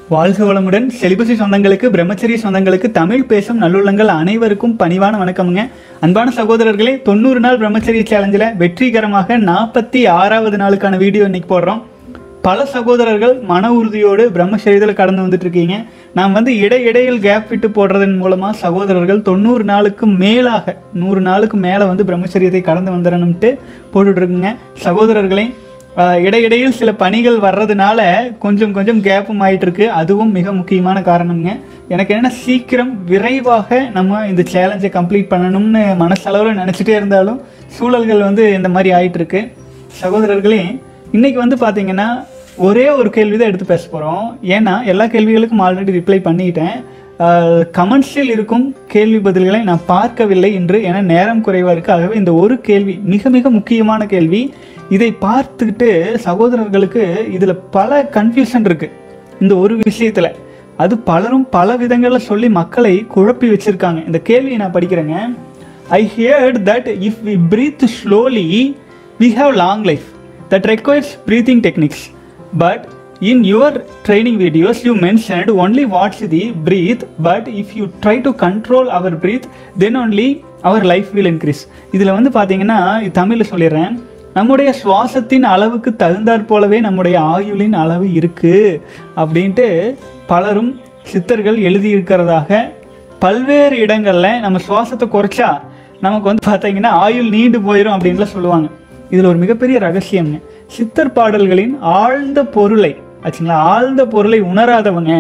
வாழ்க வளமுடன் செலிபசி சொந்தங்களுக்கு பிரம்மச்சரிய சொந்தங்களுக்கு தமிழ் பேசும் நல்லுள்ளங்கள் அனைவருக்கும் பணிவான வணக்கமுங்க அன்பான சகோதரர்களே தொண்ணூறு நாள் பிரம்மச்சரிய சேலஞ்சில் வெற்றிகரமாக நாற்பத்தி ஆறாவது நாளுக்கான வீடியோ இன்னைக்கு போடுறோம் பல சகோதரர்கள் மன உறுதியோடு பிரம்மச்சரியத்தில் கடந்து வந்துட்டு இருக்கீங்க நாம் வந்து இடையிடையில் கேப் விட்டு போடுறதன் மூலமாக சகோதரர்கள் தொண்ணூறு நாளுக்கு மேலாக நூறு நாளுக்கு மேலே வந்து பிரம்மச்சரியத்தை கடந்து வந்துடணும்ட்டு போட்டுட்டு இருக்குங்க சகோதரர்களே ஆஹ் இடையிடையில் சில பணிகள் வர்றதுனால கொஞ்சம் கொஞ்சம் கேப்பும் ஆயிட்டு இருக்கு அதுவும் மிக முக்கியமான காரணம்ங்க எனக்கு என்ன சீக்கிரம் விரைவாக நம்ம இந்த சேலஞ்சை கம்ப்ளீட் பண்ணணும்னு மனசளவில் நினச்சிட்டே இருந்தாலும் சூழல்கள் வந்து இந்த மாதிரி ஆயிட்டு இருக்கு சகோதரர்களே இன்னைக்கு வந்து பார்த்தீங்கன்னா ஒரே ஒரு கேள்வி தான் எடுத்து பேச போகிறோம் ஏன்னா எல்லா கேள்விகளுக்கும் ஆல்ரெடி ரிப்ளை பண்ணிட்டேன் கமெண்ட்ஸில் இருக்கும் கேள்வி பதில்களை நான் பார்க்கவில்லை என்று என நேரம் குறைவாக இருக்குது ஆகவே இந்த ஒரு கேள்வி மிக மிக முக்கியமான கேள்வி இதை பார்த்துக்கிட்டு சகோதரர்களுக்கு இதில் பல கன்ஃபியூஷன் இருக்குது இந்த ஒரு விஷயத்தில் அது பலரும் பல விதங்களில் சொல்லி மக்களை குழப்பி வச்சிருக்காங்க இந்த கேள்வியை நான் படிக்கிறேங்க I heard that if we breathe slowly we have long life that requires breathing techniques but in your training videos you mentioned only what's the breathe but if you try to control our breath then only our life will increase இதில் வந்து பார்த்தீங்கன்னா தமிழில் சொல்லிடுறேன் நம்முடைய சுவாசத்தின் அளவுக்கு தகுந்தாற் போலவே நம்முடைய ஆயுளின் அளவு இருக்கு அப்படின்ட்டு பலரும் சித்தர்கள் எழுதியிருக்கிறதாக பல்வேறு இடங்களில் நம்ம சுவாசத்தை குறைச்சா நமக்கு வந்து பார்த்தீங்கன்னா ஆயுள் நீண்டு போயிடும் அப்படின்லாம் சொல்லுவாங்க இதில் ஒரு மிகப்பெரிய ரகசியம்ங்க சித்தர் பாடல்களின் ஆழ்ந்த பொருளை ஆச்சுங்களா ஆழ்ந்த பொருளை உணராதவங்க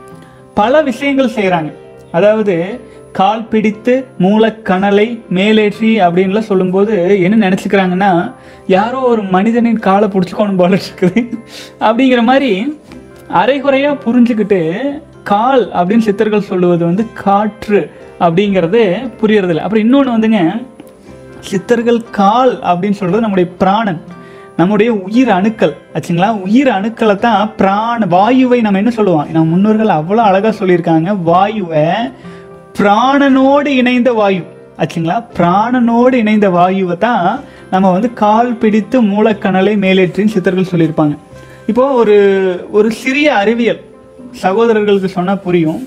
பல விஷயங்கள் செய்கிறாங்க அதாவது கால் பிடித்து மூலக்கணலை மேலேற்றி அப்படின்லாம் சொல்லும்போது என்ன நினச்சிக்கிறாங்கன்னா யாரோ ஒரு மனிதனின் காலை பிடிச்சிக்கணும் போல இருக்குது அப்படிங்கிற மாதிரி அரைகுறையாக புரிஞ்சுக்கிட்டு கால் அப்படின்னு சித்தர்கள் சொல்லுவது வந்து காற்று அப்படிங்கிறது புரியறதில்ல அப்புறம் இன்னொன்று வந்துங்க சித்தர்கள் கால் அப்படின்னு சொல்றது நம்முடைய பிராணன் நம்முடைய உயிர் அணுக்கள் ஆச்சுங்களா உயிர் அணுக்களை தான் பிராண வாயுவை நம்ம என்ன சொல்லுவோம் நம்ம முன்னோர்கள் அவ்வளோ அழகாக சொல்லியிருக்காங்க வாயுவை பிராணனோடு இணைந்த வாயு ஆச்சுங்களா பிராணனோடு இணைந்த வாயுவை தான் நம்ம வந்து கால் பிடித்து மூலக்கணலை மேலேற்றின்னு சித்தர்கள் சொல்லியிருப்பாங்க இப்போ ஒரு ஒரு சிறிய அறிவியல் சகோதரர்களுக்கு சொன்னால் புரியும்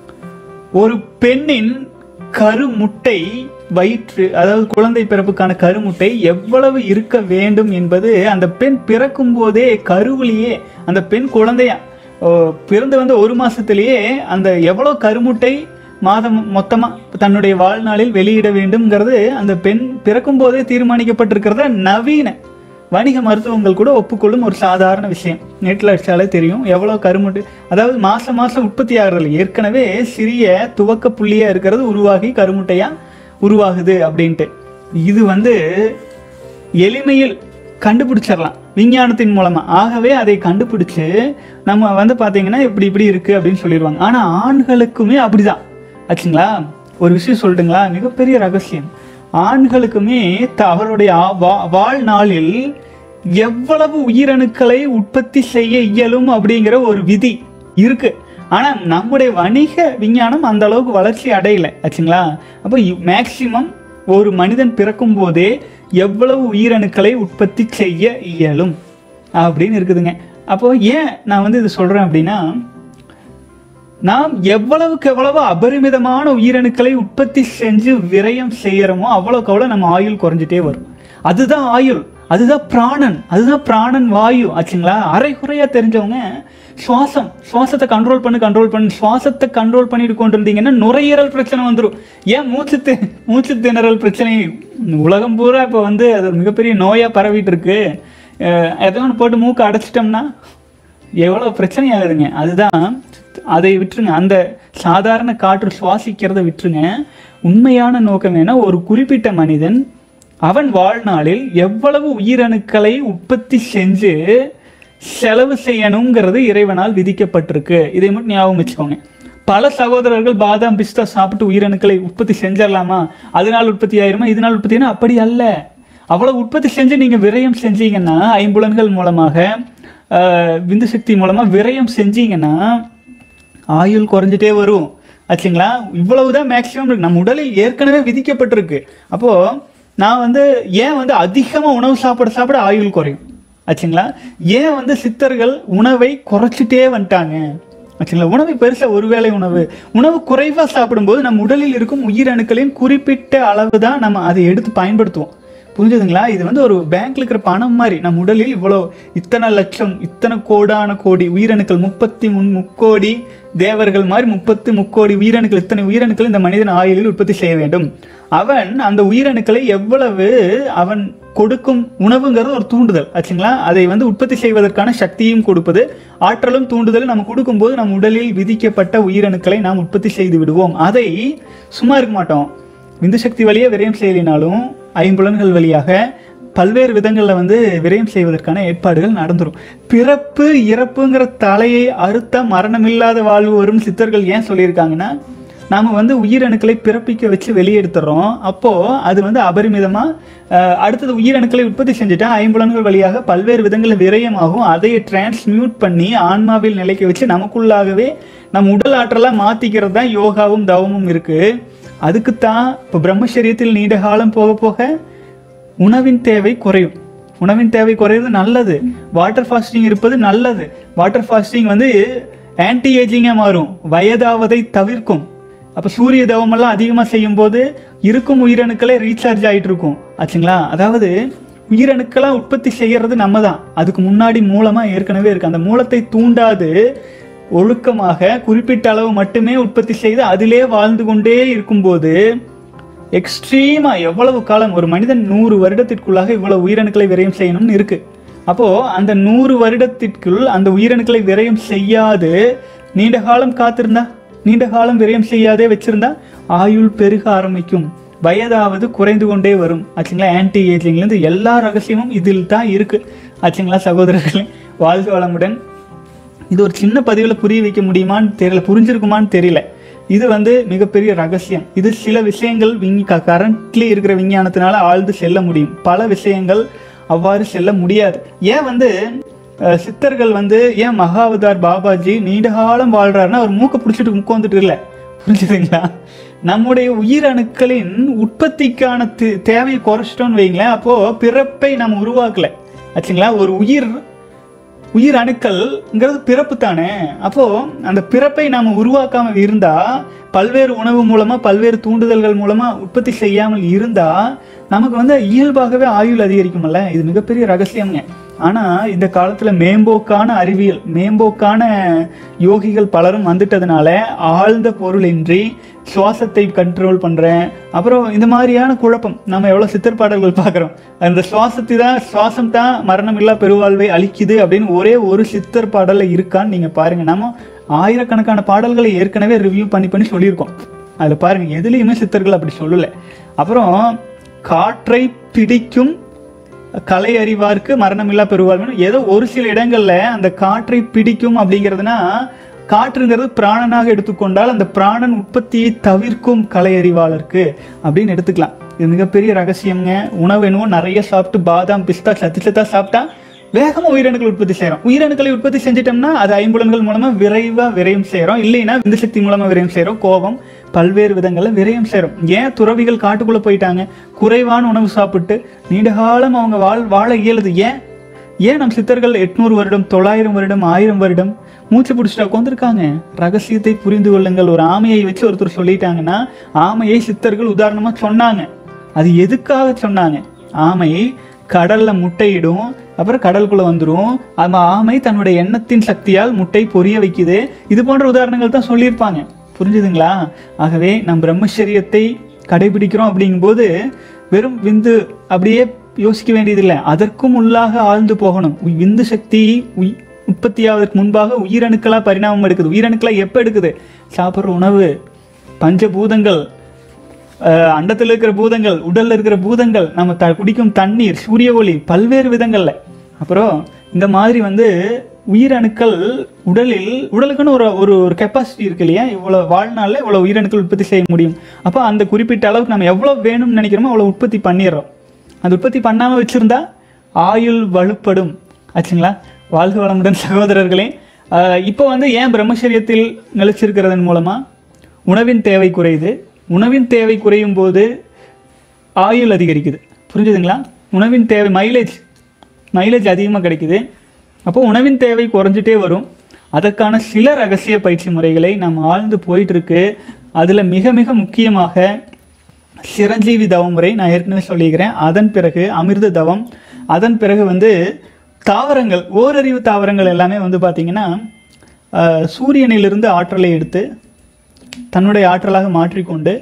ஒரு பெண்ணின் கருமுட்டை வயிற்று அதாவது குழந்தை பிறப்புக்கான கருமுட்டை எவ்வளவு இருக்க வேண்டும் என்பது அந்த பெண் பிறக்கும் போதே கருவிலேயே அந்த பெண் குழந்தையா ஓ, பிறந்து வந்த ஒரு மாசத்திலேயே அந்த எவ்வளவு கருமுட்டை மாதம் மொத்தமா தன்னுடைய வாழ்நாளில் வெளியிட வேண்டும்ங்கிறது அந்த பெண் பிறக்கும் போதே தீர்மானிக்கப்பட்டிருக்கிறத நவீன வணிக மருத்துவங்கள் கூட ஒப்புக்கொள்ளும் ஒரு சாதாரண விஷயம் நெட்டில் அடிச்சாலே தெரியும் எவ்வளோ கருமுட்டு அதாவது மாதம் மாதம் உற்பத்தி ஆகிறதில்ல ஏற்கனவே சிறிய துவக்க புள்ளியாக இருக்கிறது உருவாகி கருமுட்டையாக உருவாகுது அப்படின்ட்டு இது வந்து எளிமையில் கண்டுபிடிச்சிடலாம் விஞ்ஞானத்தின் மூலமாக ஆகவே அதை கண்டுபிடிச்சு நம்ம வந்து பார்த்தீங்கன்னா இப்படி இப்படி இருக்குது அப்படின்னு சொல்லிடுவாங்க ஆனால் ஆண்களுக்குமே அப்படிதான் ஆச்சுங்களா ஒரு விஷயம் சொல்லட்டுங்களா மிகப்பெரிய ரகசியம் ஆண்களுக்குமே த- அவருடைய ஆ- வா- வாழ்நாளில் எவ்வளவு உயிரணுக்களை உற்பத்தி செய்ய இயலும் அப்படிங்கிற ஒரு விதி இருக்கு ஆனா நம்முடைய வணிக விஞ்ஞானம் அந்த அளவுக்கு வளர்ச்சி அடையல ஆச்சுங்களா அப்போ மேக்சிமம் ஒரு மனிதன் பிறக்கும் போதே எவ்வளவு உயிரணுக்களை உற்பத்தி செய்ய இயலும் அப்படின்னு இருக்குதுங்க அப்போ ஏன் நான் வந்து இது சொல்றேன் அப்படின்னா நாம் எவ்வளவுக்கு எவ்வளவு அபரிமிதமான உயிரணுக்களை உற்பத்தி செஞ்சு விரயம் செய்யறோமோ அவ்வளவுக்கு அவ்வளவு நம்ம ஆயுள் குறைஞ்சிட்டே வரும் அதுதான் ஆயுள் அதுதான் பிராணன் அதுதான் பிராணன் வாயு ஆச்சுங்களா அரைகுறையா தெரிஞ்சவங்க சுவாசம் சுவாசத்தை கண்ட்ரோல் பண்ணு கண்ட்ரோல் பண்ணு சுவாசத்தை கண்ட்ரோல் பண்ணிட்டு கொண்டு இருந்தீங்கன்னா நுரையீரல் பிரச்சனை வந்துடும் ஏன் மூச்சு தி மூச்சு திணறல் பிரச்சனை உலகம் பூரா இப்போ வந்து அது ஒரு மிகப்பெரிய நோயா பரவிட்டு இருக்கு அஹ் எதோ ஒன்று போட்டு மூக்கை அடைச்சிட்டோம்னா எவ்வளோ பிரச்சனை ஆகுதுங்க அதுதான் அதை விட்டுருங்க அந்த சாதாரண காற்று சுவாசிக்கிறத விட்டுருங்க உண்மையான நோக்கம் என்ன ஒரு குறிப்பிட்ட மனிதன் அவன் வாழ்நாளில் எவ்வளவு உயிரணுக்களை உற்பத்தி செஞ்சு செலவு செய்யணுங்கிறது இறைவனால் விதிக்கப்பட்டிருக்கு இதை மட்டும் ஞாபகம் வச்சுக்கோங்க பல சகோதரர்கள் பாதாம் பிஸ்தா சாப்பிட்டு உயிரணுக்களை உற்பத்தி செஞ்சிடலாமா அதனால் உற்பத்தி ஆயிருமா இதனால் உற்பத்தி ஆயிரும்? அப்படி அல்ல அவ்வளவு உற்பத்தி செஞ்சு நீங்க விரயம் செஞ்சீங்கன்னா ஐம்புலன்கள் மூலமாக ஆஹ், விந்து சக்தி மூலமா விரயம் செஞ்சீங்கன்னா ஆயுள் குறைஞ்சிட்டே வரும் ஆச்சுங்களா இவ்வளவுதான் மேக்சிமம் இருக்கு நம்ம உடலில் ஏற்கனவே விதிக்கப்பட்டிருக்கு அப்போ நான் வந்து ஏன் வந்து அதிகமா உணவு சாப்பிட சாப்பிட ஆயுள் குறையும் ஆச்சுங்களா ஏன் வந்து சித்தர்கள் உணவை குறைச்சிட்டே வந்துட்டாங்க ஆச்சுங்களா உணவு பெருசா ஒருவேளை உணவு உணவு குறைவா சாப்பிடும்போது நம்ம உடலில் இருக்கும் உயிரணுக்களின் குறிப்பிட்ட அளவு தான் நம்ம அதை எடுத்து பயன்படுத்துவோம் புரிஞ்சுதுங்களா இது வந்து ஒரு பேங்க்ல இருக்கிற பணம் மாதிரி நம்ம உடலில் இவ்வளோ இத்தனை லட்சம் இத்தனை கோடான கோடி உயிரணுக்கள் முப்பத்தி முன் முக்கோடி தேவர்கள் மாதிரி முப்பத்து முக்கோடி உயிரணுக்கள் இத்தனை உயிரணுக்கள் இந்த மனிதன் ஆயுளில் உற்பத்தி செய்ய வேண்டும் அவன் அந்த உயிரணுக்களை எவ்வளவு அவன் கொடுக்கும் உணவுங்கிறது ஒரு தூண்டுதல் ஆச்சுங்களா அதை வந்து உற்பத்தி செய்வதற்கான சக்தியும் கொடுப்பது ஆற்றலும் தூண்டுதல் நம்ம கொடுக்கும்போது நம் உடலில் விதிக்கப்பட்ட உயிரணுக்களை நாம் உற்பத்தி செய்து விடுவோம் அதை சும்மா இருக்க மாட்டோம் விந்து சக்தி வழியே விரயம் செய்யலினாலும் ஐம்புலன்கள் வழியாக பல்வேறு விதங்களில் வந்து விரயம் செய்வதற்கான ஏற்பாடுகள் நடந்துரும் பிறப்பு இறப்புங்கிற தலையை அறுத்த மரணமில்லாத வாழ்வு வரும் சித்தர்கள் ஏன் சொல்லியிருக்காங்கன்னா நாம வந்து உயிரணுக்களை பிறப்பிக்க வச்சு வெளியெடுத்துறோம் அப்போ அது வந்து அபரிமிதமா அஹ், அடுத்தது உயிரணுக்களை உற்பத்தி செஞ்சுட்டா ஐம்புலன்கள் வழியாக பல்வேறு விதங்களில் விரயமாகும் அதை டிரான்ஸ்மியூட் பண்ணி ஆன்மாவில் நிலைக்க வச்சு நமக்குள்ளாகவே நம்ம உடல் ஆற்றலா மாத்திக்கிறது தான் யோகாவும் தவமும் இருக்கு அதுக்குத்தான் இப்போ பிரம்மச்சரியத்தில் நீண்ட காலம் போக போக உணவின் தேவை குறையும் உணவின் தேவை குறையுது நல்லது வாட்டர் ஃபாஸ்டிங் இருப்பது நல்லது வாட்டர் ஃபாஸ்டிங் வந்து ஆன்டி ஏஜிங்காக மாறும் வயதாவதை தவிர்க்கும் அப்போ சூரிய தவமெல்லாம் அதிகமாக செய்யும்போது இருக்கும் உயிரணுக்களே ரீசார்ஜ் ஆகிட்டு இருக்கும் ஆச்சுங்களா அதாவது உயிரணுக்களாக உற்பத்தி செய்யறது நம்ம தான் அதுக்கு முன்னாடி மூலமாக ஏற்கனவே இருக்கு அந்த மூலத்தை தூண்டாது ஒழுக்கமாக குறிப்பிட்ட அளவு மட்டுமே உற்பத்தி செய்து அதிலே வாழ்ந்து கொண்டே இருக்கும்போது எக்ஸ்ட்ரீமா எவ்வளவு காலம் ஒரு மனிதன் நூறு வருடத்திற்குள்ளாக இவ்வளவு உயிரணுக்களை விரயம் செய்யணும்னு இருக்கு அப்போ அந்த நூறு வருடத்திற்குள் அந்த உயிரணுக்களை விரயம் செய்யாது நீண்ட காலம் காத்திருந்தா நீண்ட காலம் விரயம் செய்யாதே வச்சிருந்தா ஆயுள் பெருக ஆரம்பிக்கும் வயதாவது குறைந்து கொண்டே வரும் ஆச்சுங்களா ஆன்டி ஏஜிங்லேருந்து எல்லா ரகசியமும் இதில் தான் இருக்கு ஆச்சுங்களா சகோதரர்களே வாழ்க வளமுடன் இது ஒரு சின்ன பதிவில் புரிய வைக்க முடியுமான்னு தெரியல புரிஞ்சிருக்குமான்னு தெரியல இது வந்து மிகப்பெரிய ரகசியம் இது சில விஷயங்கள் விஞ்ஞ கரண்ட்லி இருக்கிற விஞ்ஞானத்தினால ஆழ்ந்து செல்ல முடியும் பல விஷயங்கள் அவ்வாறு செல்ல முடியாது ஏன் வந்து அஹ், சித்தர்கள் வந்து ஏன் மகாவதார் பாபாஜி நீண்ட காலம் வாழ்றாருன்னா அவர் மூக்க பிடிச்சிட்டு உட்காந்துட்டு இல்லை புரிஞ்சுதுங்களா நம்முடைய உயிரணுக்களின் உற்பத்திக்கான தே- தேவையை குறைச்சிட்டோம்னு வைங்களேன் அப்போ பிறப்பை நம்ம உருவாக்கல ஆச்சுங்களா ஒரு உயிர் உயிர் அணுக்கள்ங்கிறது பிறப்பு தானே அப்போ அந்த பிறப்பை நாம உருவாக்காம இருந்தா பல்வேறு உணவு மூலமா பல்வேறு தூண்டுதல்கள் மூலமா உற்பத்தி செய்யாமல் இருந்தா நமக்கு வந்து இயல்பாகவே ஆயுள் அதிகரிக்கும்ல இது மிகப்பெரிய ரகசியம்ங்க ஆனா இந்த காலத்துல மேம்போக்கான அறிவியல் மேம்போக்கான யோகிகள் பலரும் வந்துட்டதுனால ஆழ்ந்த பொருளின்றி சுவாசத்தை கண்ட்ரோல் பண்றேன் அப்புறம் இந்த மாதிரியான குழப்பம் நம்ம எவ்வளவு சித்தர் பாடல்கள் பார்க்குறோம் அந்த சுவாசத்தை தான் சுவாசம் தான் மரணம் இல்லா பெருவாழ்வை அளிக்குது அப்படின்னு ஒரே ஒரு சித்தர் பாடல்ல இருக்கான்னு நீங்க பாருங்க நம்ம ஆயிரக்கணக்கான பாடல்களை ஏற்கனவே ரிவ்யூ பண்ணி பண்ணி சொல்லியிருக்கோம் அதுல பாருங்க எதுலேயுமே சித்தர்கள் அப்படி சொல்லல அப்புறம் காற்றை பிடிக்கும் கலை அறிவார்க்கு மரணமில்லா பெறுவார்கள் ஏதோ ஒரு சில இடங்கள்ல அந்த காற்றை பிடிக்கும் அப்படிங்கிறதுனா காற்றுங்கிறது பிராணனாக எடுத்துக்கொண்டால் அந்த பிராணன் உற்பத்தியை தவிர்க்கும் கலை அறிவாளருக்கு அப்படின்னு எடுத்துக்கலாம் இது மிகப்பெரிய ரகசியம்ங்க உணவு என்னவோ நிறைய சாப்பிட்டு பாதாம் பிஸ்தா சத்து சத்தா சாப்பிட்டா வேகமா உயிரணுக்கள் உற்பத்தி செய்யறோம் உயிரணுக்களை உற்பத்தி செஞ்சிட்டோம்னா அது ஐம்புலன்கள் மூலமா விரைவா விரயம் செய்யறோம் இல்லைன்னா விந்து சக்தி மூலமா விரயம் செய்யறோம் கோபம் பல்வேறு விதங்கள்ல விரயம் செய்யறோம் ஏன் துறவிகள் காட்டுக்குள்ள போயிட்டாங்க குறைவான உணவு சாப்பிட்டு நீண்ட காலம் அவங்க வாழ் வாழ இயலுது ஏன் ஏன் நம் சித்தர்கள் எட்நூறு வருடம் தொள்ளாயிரம் வருடம் ஆயிரம் வருடம் மூச்சு பிடிச்சிட்டு உட்காந்துருக்காங்க ரகசியத்தை புரிந்து கொள்ளுங்கள் ஒரு ஆமையை வச்சு ஒருத்தர் சொல்லிட்டாங்கன்னா ஆமையை சித்தர்கள் உதாரணமா சொன்னாங்க அது எதுக்காக சொன்னாங்க ஆமை கடல்ல முட்டையிடும் அப்புறம் கடலுக்குள்ள வந்துடும் அந்த ஆமை தன்னுடைய எண்ணத்தின் சக்தியால் முட்டை பொரிய வைக்குது இது போன்ற உதாரணங்கள் தான் சொல்லியிருப்பாங்க புரிஞ்சுதுங்களா ஆகவே நம் பிரம்மச்சரியத்தை கடைபிடிக்கிறோம் அப்படிங்கும்போது வெறும் விந்து அப்படியே யோசிக்க வேண்டியதில்லை அதற்கும் உள்ளாக ஆழ்ந்து போகணும் உய்- விந்து சக்தி உய் உற்பத்தியாவதற்கு முன்பாக உயிரணுக்களா பரிணாமம் எடுக்குது உயிரணுக்களா எப்போ எடுக்குது சாப்பிட்ற உணவு பஞ்சபூதங்கள் அஹ், அண்டத்தில் இருக்கிற பூதங்கள் உடல்ல இருக்கிற பூதங்கள் நம்ம த குடிக்கும் தண்ணீர் சூரிய ஒளி பல்வேறு விதங்கள்ல அப்புறம் இந்த மாதிரி வந்து உயிரணுக்கள் உடலில் உடலுக்குன்னு ஒரு ஒரு ஒரு கெப்பாசிட்டி இருக்கு இல்லையா இவ்வளோ வாழ்நாளில் இவ்வளோ உயிரணுக்கள் உற்பத்தி செய்ய முடியும் அப்போ அந்த குறிப்பிட்ட அளவுக்கு நம்ம எவ்வளோ வேணும்னு நினைக்கிறோமோ அவ்வளோ உற்பத்தி பண்ணிடுறோம் அந்த உற்பத்தி பண்ணாமல் வச்சுருந்தா ஆயுள் வலுப்படும் ஆச்சுங்களா வாழ்க வளமுடன் சகோதரர்களே அஹ், இப்போ வந்து ஏன் பிரம்மச்சரியத்தில் நிலைச்சிருக்கிறதன் மூலமாக உணவின் தேவை குறையுது உணவின் தேவை குறையும் போது ஆயுள் அதிகரிக்குது புரிஞ்சுதுங்களா உணவின் தேவை மைலேஜ் மைலேஜ் அதிகமாக கிடைக்குது அப்போ உணவின் தேவை குறைஞ்சிட்டே வரும் அதற்கான சில ரகசிய பயிற்சி முறைகளை நாம் ஆழ்ந்து போயிட்டு இருக்கு அதில் மிக மிக முக்கியமாக சிரஞ்சீவி தவம் முறை நான் ஏற்கனவே சொல்லிக்கிறேன் அதன் பிறகு அமிர்த தவம் அதன் பிறகு வந்து தாவரங்கள் ஓரறிவு தாவரங்கள் எல்லாமே வந்து பார்த்திங்கன்னா அஹ், சூரியனிலிருந்து ஆற்றலை எடுத்து தன்னுடைய ஆற்றலாக மாற்றிக்கொண்டு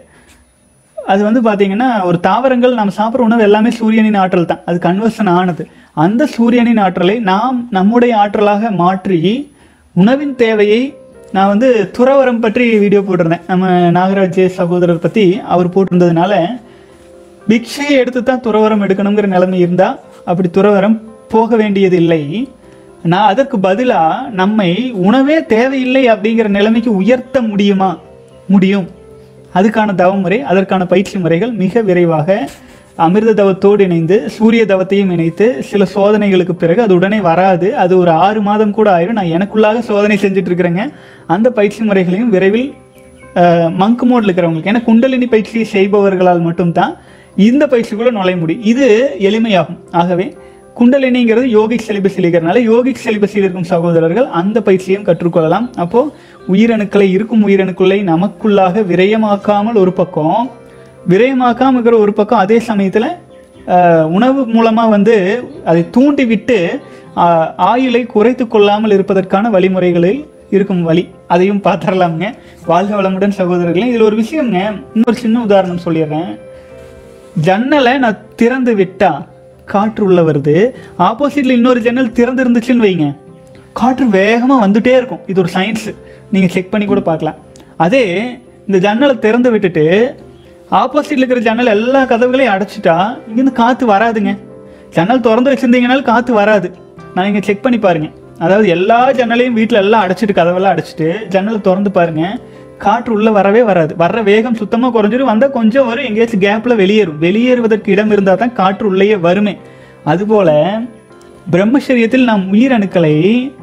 அது வந்து பார்த்தீங்கன்னா ஒரு தாவரங்கள் நம்ம சாப்பிட்ற உணவு எல்லாமே சூரியனின் ஆற்றல் தான் அது கன்வர்ஷன் ஆனது அந்த சூரியனின் ஆற்றலை நாம் நம்முடைய ஆற்றலாக மாற்றி உணவின் தேவையை நான் வந்து துறவரம் பற்றி வீடியோ போட்டிருந்தேன் நம்ம நாகராஜ் சகோதரர் பற்றி அவர் போட்டிருந்ததுனால பிக்ஷையை எடுத்து தான் துறவரம் எடுக்கணுங்கிற நிலைமை இருந்தால் அப்படி துறவரம் போக வேண்டியதில்லை நான் அதற்கு பதிலாக நம்மை உணவே தேவையில்லை அப்படிங்கிற நிலைமைக்கு உயர்த்த முடியுமா முடியும் அதுக்கான தவமுறை அதற்கான பயிற்சி முறைகள் மிக விரைவாக அமிர்த தவத்தோடு இணைந்து சூரிய தவத்தையும் இணைத்து சில சோதனைகளுக்கு பிறகு அது உடனே வராது அது ஒரு ஆறு மாதம் கூட ஆயிரும் நான் எனக்குள்ளாக சோதனை செஞ்சுட்டு இருக்கிறேங்க அந்த பயிற்சி முறைகளையும் விரைவில் மங்க் மோட்ல இருக்கிறவங்களுக்கு ஏன்னா குண்டலினி பயிற்சி செய்பவர்களால் மட்டும்தான் இந்த பயிற்சிக்குள்ள நுழைய முடியும் இது எளிமையாகும் ஆகவே குண்டலினிங்கிறது யோகிக் சிலிபஸில் இருக்கிறனால யோகிக் சிலிபஸில் இருக்கும் சகோதரர்கள் அந்த பயிற்சியையும் கற்றுக்கொள்ளலாம் அப்போ உயிரணுக்களை இருக்கும் உயிரணுக்களை நமக்குள்ளாக விரயமாக்காமல் ஒரு பக்கம் விரயமாக்காம இருக்கிற ஒரு பக்கம் அதே சமயத்தில் உணவு மூலமாக வந்து அதை தூண்டி விட்டு ஆஹ், ஆயுளை குறைத்து கொள்ளாமல் இருப்பதற்கான வழிமுறைகளில் இருக்கும் வழி அதையும் பார்த்துடலாமுங்க வாழ்க வளமுடன் சகோதரர்களே இதில் ஒரு விஷயங்க இன்னொரு சின்ன உதாரணம் சொல்லிடுறேன் ஜன்னலை நான் திறந்து விட்டா காற்று உள்ள வருது ஆப்போசிட்ல இன்னொரு ஜன்னல் திறந்து இருந்துச்சுன்னு வைங்க காற்று வேகமாக வந்துட்டே இருக்கும் இது ஒரு சயின்ஸ் நீங்கள் செக் பண்ணி கூட பார்க்கலாம் அதே இந்த ஜன்னலை திறந்து விட்டுட்டு ஆப்போசிட்ல இருக்கிற ஜன்னல் எல்லா கதவுகளையும் அடைச்சிட்டா இங்கேருந்து காற்று வராதுங்க ஜன்னல் திறந்து வச்சிருந்தீங்கனாலும் காற்று வராது நான் இங்கே செக் பண்ணி பாருங்க அதாவது எல்லா ஜன்னலையும் வீட்டில் எல்லாம் அடைச்சிட்டு கதவெல்லாம் அடைச்சிட்டு ஜன்னலை திறந்து பாருங்க காற்று உள்ள வரவே வராது வர்ற வேகம் சுத்தமாக குறைஞ்சிரும் வந்தால் கொஞ்சம் வரும் எங்கேயாச்சும் கேப்பில் வெளியேறும் வெளியேறுவதற்கு இடம் இருந்தால் தான் காற்று உள்ளேயே வருமே அதுபோல பிரம்மச்சரியத்தில் நாம் உயிரணுக்களை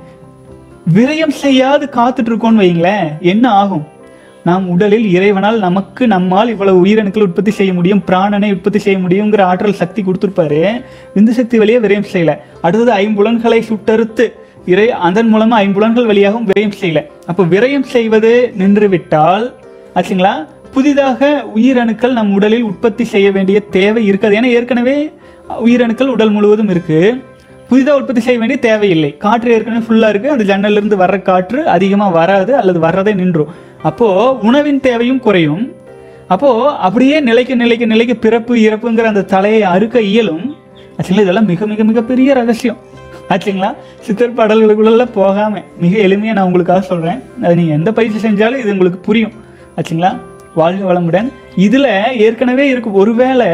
விரயம் செய்யாது காத்துட்டு இருக்கோம்னு வைங்களேன் என்ன ஆகும் நாம் உடலில் இறைவனால் நமக்கு நம்மால் இவ்வளவு உயிரணுக்கள் உற்பத்தி செய்ய முடியும் பிராணனை உற்பத்தி செய்ய முடியுங்கிற ஆற்றல் சக்தி கொடுத்துருப்பாரு விந்து சக்தி வழியே விரயம் செய்யல அடுத்தது ஐம்புலன்களை சுட்டறுத்து இறை அதன் மூலமா ஐம்புலன்கள் வழியாகவும் விரயம் செய்யல அப்போ விரயம் செய்வது நின்று விட்டால் ஆச்சுங்களா புதிதாக உயிரணுக்கள் நம் உடலில் உற்பத்தி செய்ய வேண்டிய தேவை இருக்காது ஏன்னா ஏற்கனவே உயிரணுக்கள் உடல் முழுவதும் இருக்கு புதிதாக உற்பத்தி செய்ய வேண்டிய தேவையில்லை காற்று ஏற்கனவே ஃபுல்லாக இருக்குது அந்த ஜன்னல்ல இருந்து வர்ற காற்று அதிகமாக வராது அல்லது வர்றதே நின்றும் அப்போது உணவின் தேவையும் குறையும் அப்போது அப்படியே நிலைக்க நிலைக்க நிலைக்க பிறப்பு இறப்புங்கிற அந்த தலையை அறுக்க இயலும் ஆக்சுவலி இதெல்லாம் மிக மிக மிக பெரிய ரகசியம் ஆச்சுங்களா சித்தர் பாடல்களுக்குள்ள போகாமல் மிக எளிமையாக நான் உங்களுக்காக சொல்கிறேன் அது நீங்கள் எந்த பயிற்சி செஞ்சாலும் இது உங்களுக்கு புரியும் ஆச்சுங்களா வாழ்க வளமுடன் இதில் ஏற்கனவே இருக்கு ஒருவேளை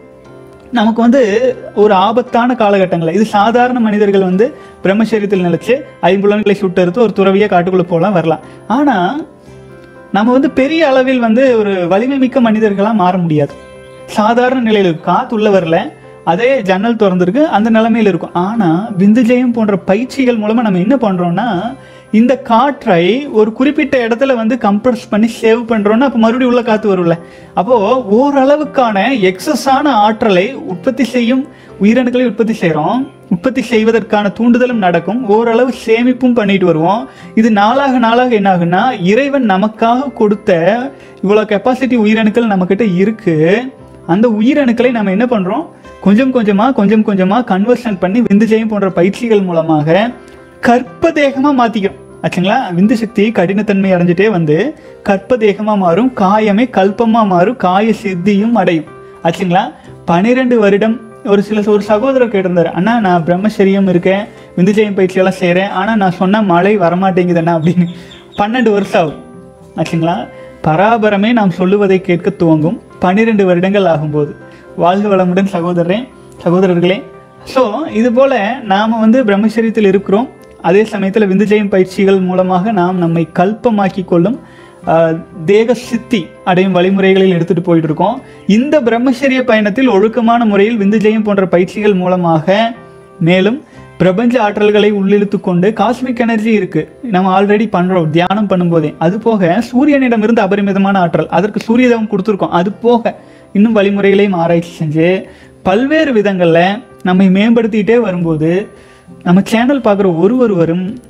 நமக்கு வந்து ஒரு ஆபத்தான காலகட்டங்கள் இது சாதாரண மனிதர்கள் வந்து பிரம்மச்சரியத்தில் நிலைச்சு ஐம்புலன்களை சுட்டறுத்து ஒரு துறவியை காட்டுக்குள்ளே போகலாம் வரலாம் ஆனால் நம்ம வந்து பெரிய அளவில் வந்து ஒரு வலிமை மிக்க மனிதர்களாக மாற முடியாது சாதாரண நிலையில் இருக்கும். காத்து உள்ள வரல அதே ஜன்னல் திறந்திருக்கு அந்த நிலைமையில் இருக்கும் ஆனால் விந்துஜயம் போன்ற பயிற்சிகள் மூலமாக நம்ம என்ன பண்ணுறோம்னா இந்த காற்றை ஒரு குறிப்பிட்ட இடத்துல வந்து கம்ப்ரஸ் பண்ணி சேவ் பண்ணுறோம்னா அப்போ மறுபடியும் உள்ள காற்று வரும்ல அப்போது ஓரளவுக்கான எக்ஸஸான ஆற்றலை உற்பத்தி செய்யும் உயிரணுக்களை உற்பத்தி செய்கிறோம் உற்பத்தி செய்வதற்கான தூண்டுதலும் நடக்கும் ஓரளவு சேமிப்பும் பண்ணிட்டு வருவோம் இது நாளாக நாளாக என்ன ஆகுன்னா இறைவன் நமக்காக கொடுத்த இவ்வளோ கெப்பாசிட்டி உயிரணுக்கள் நம்மக்கிட்ட இருக்கு அந்த உயிரணுக்களை நம்ம என்ன பண்ணுறோம் கொஞ்சம் கொஞ்சமாக கொஞ்சம் கொஞ்சமாக கன்வர்ஷன் பண்ணி விந்துஜயம் போன்ற பயிற்சிகள் மூலமாக கற்ப தேகமாக மாற்றிக்கும் ஆச்சுங்களா விந்து சக்தி கடினத்தன்மை அடைஞ்சிட்டே வந்து கற்ப தேகமாக மாறும் காயமே கல்பமாக மாறும் காய சித்தியும் அடையும் ஆச்சுங்களா பன்னிரெண்டு வருடம் ஒரு சில ஒரு சகோதரர் கேட்டிருந்தாரு அண்ணா நான் பிரம்மச்சரியம் இருக்கேன் விந்துஜயம் பயிற்சியெல்லாம் செய்கிறேன் ஆனால் நான் சொன்ன மழை வரமாட்டேங்குதுண்ணா அப்படின்னு பன்னெண்டு வருஷம் ஆகும் ஆச்சுங்களா பராபரமே நாம் சொல்லுவதை கேட்க துவங்கும் பன்னிரெண்டு வருடங்கள் ஆகும்போது வாழ்க வளமுடன் சகோதரரே சகோதரர்களே ஸோ இது போல நாம் வந்து பிரம்மச்சரியத்தில் இருக்கிறோம் அதே சமயத்தில் விந்துஜயம் பயிற்சிகள் மூலமாக நாம் நம்மை கல்பமாக்கி கொள்ளும் ஆஹ், தேக சித்தி அடையும் வழிமுறைகளில் எடுத்துட்டு போயிட்டு இருக்கோம் இந்த பிரம்மச்சரிய பயணத்தில் ஒழுக்கமான முறையில் விந்துஜயம் போன்ற பயிற்சிகள் மூலமாக மேலும் பிரபஞ்ச ஆற்றல்களை உள்ளிழுத்து கொண்டு காஸ்மிக் எனர்ஜி இருக்கு நம்ம ஆல்ரெடி பண்றோம் தியானம் பண்ணும்போதே அது போக சூரியனிடம் இருந்து அபரிமிதமான ஆற்றல் அதற்கு சூரியதவம் கொடுத்துருக்கோம் அது போக இன்னும் வழிமுறைகளையும் ஆராய்ச்சி செஞ்சு பல்வேறு விதங்களில் நம்மை மேம்படுத்திக்கிட்டே வரும்போது நம்ம சேனல் பார்க்குற ஒரு ஒருவரும்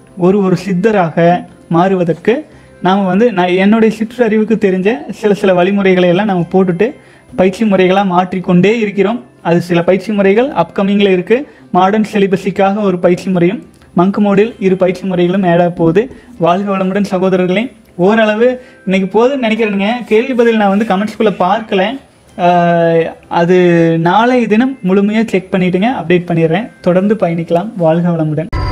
ஒரு ஒரு சித்தராக மாறுவதற்கு நாம் வந்து நான் என்னுடைய சிற்றறிவுக்கு தெரிஞ்ச சில சில வழிமுறைகளை எல்லாம் நம்ம போட்டுட்டு பயிற்சி முறைகளாக மாற்றிக்கொண்டே இருக்கிறோம் அது சில பயிற்சி முறைகள் அப்கமிங்கில் இருக்குது மாடர்ன் சிலிபஸிக்காக ஒரு பயிற்சி முறையும் மங்க் மோடில் இரு பயிற்சி முறைகளும் ஆடாக போகுது வாழ்க வளமுடன் சகோதரர்களே ஓரளவு இன்னைக்கு போதுன்னு நினைக்கிறேனுங்க கேள்வி பதில் நான் வந்து கமெண்ட்ஸ்குள்ளே பார்க்கல ஆஹ் அது நாளை தினம் முழுமையாக செக் பண்ணிவிட்டுங்க அப்டேட் பண்ணிடுறேன் தொடர்ந்து பயணிக்கலாம் வாழ்க வளமுடன்